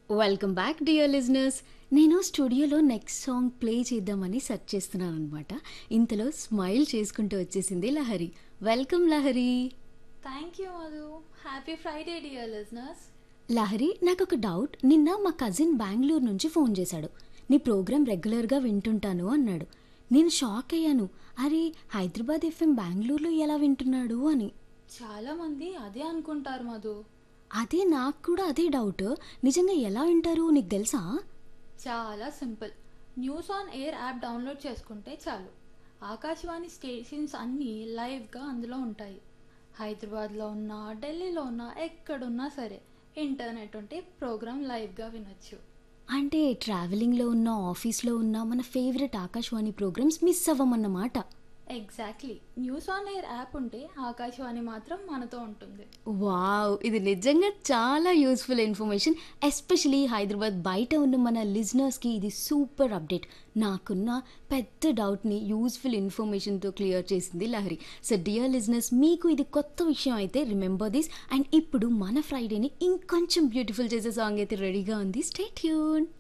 welcome back dear listeners నేను స్టూడియోలో next song play చేద్దామని సెర్చ్ చేస్తున్నాను అనమాట ఇంతలో స్మైల్ చేసుకుంటూ వచ్చేసింది Lahari welcome Lahari thank you Madhu happy Friday dear listeners Lahari నాకు ఒక డౌట్ నిన్న మా కజిన్ బెంగళూరు నుంచి ఫోన్ చేశాడు నీ ప్రోగ్రామ్ రెగ్యులర్గా వింటుంటాను అన్నాడు నేను షాక్ అయ్యాను అరే హైదరాబాద్ ఎఫ్ఎం బెంగళూరులో ఎలా వింటున్నాడు అని చాలామంది అదే అనుకుంటారు మధు అదే నాకు కూడా అదే డౌట్ నిజంగా ఎలా వింటారు నీకు తెలుసా చాలా simple news on air app download చేసుకుంటే చాలు ఆకాశవాణి స్టేషన్స్ అన్నీ లైవ్గా అందులో ఉంటాయి హైదరాబాద్లో ఉన్నా ఢిల్లీలో ఉన్నా ఎక్కడున్నా సరే ఇంటర్నెట్ ఉంటే ప్రోగ్రామ్ లైవ్గా వినొచ్చు అంటే ట్రావెలింగ్లో ఉన్న ఆఫీస్లో ఉన్న మన ఫేవరెట్ ఆకాశవాణి ప్రోగ్రామ్స్ మిస్ అవ్వమన్నమాట exactly news on air app ఉంటే ఆకాశవాణి మాత్రం మనతో ఉంటుంది వావ్ ఇది నిజంగా చాలా యూస్ఫుల్ ఇన్ఫర్మేషన్ ఎస్పెషలీ హైదరాబాద్ బయట ఉన్న మన లిజనర్స్కి ఇది సూపర్ అప్డేట్ నాకున్న పెద్ద డౌట్ని యూస్ఫుల్ ఇన్ఫర్మేషన్తో క్లియర్ చేసింది లహరి సో డియర్ లిజనర్స్ మీకు ఇది కొత్త విషయం అయితే రిమెంబర్ దిస్ అండ్ ఇప్పుడు మన ఫ్రైడేని ఇంకొంచెం బ్యూటిఫుల్ చేసే సాంగ్ అయితే రెడీగా ఉంది స్టే ట్యూన్